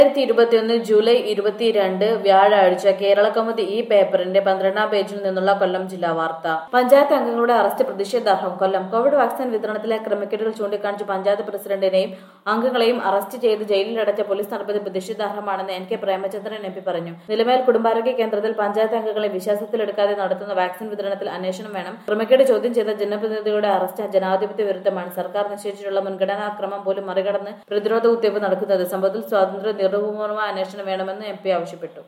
രണ്ടായിരത്തി ഇരുപത്തിയൊന്ന് ജൂലൈ ഇരുപത്തിരണ്ട് വ്യാഴാഴ്ച കേരള കൗമുദി ഈ പേപ്പറിന്റെ പന്ത്രണ്ടാം പേജിൽ നിന്നുള്ള കൊല്ലം ജില്ലാ വാർത്ത പഞ്ചായത്ത് അംഗങ്ങളുടെ അറസ്റ്റ് പ്രതിഷേധാർഹം കൊല്ലം കോവിഡ് വാക്സിൻ വിതരണത്തിലെ ക്രമക്കേടുകൾ ചൂണ്ടിക്കാണിച്ച് പഞ്ചായത്ത് പ്രസിഡന്റിനെയും അംഗങ്ങളെയും അറസ്റ്റ് ചെയ്ത് ജയിലിലടച്ച പോലീസ് നടപടി പ്രതിഷേധാർഹമാണെന്ന് N K Premachandran M P പറഞ്ഞു നിലമേൽ കുടുംബാരോഗ്യ കേന്ദ്രത്തിൽ പഞ്ചായത്ത് അംഗങ്ങളെ വിശ്വാസത്തിലെടുക്കാതെ നടത്തുന്ന വാക്സിൻ വിതരണത്തിൽ അന്വേഷണം വേണം ക്രമക്കേട് ചോദ്യം ചെയ്ത ജനപ്രതിനിധികളുടെ അറസ്റ്റ് ജനാധിപത്യ വിരുദ്ധമാണ് സർക്കാർ നിശ്ചയിച്ചിട്ടുള്ള മുൻഗണനാക്രമം പോലും മറികടന്ന് പ്രതിരോധ കുത്തിവയ്പ് നടക്കുന്നത് സംഭവത്തിൽ സ്വാതന്ത്ര്യ നിർഭൂമമായ അന്വേഷണം വേണമെന്ന് എം പി ആവശ്യപ്പെട്ടു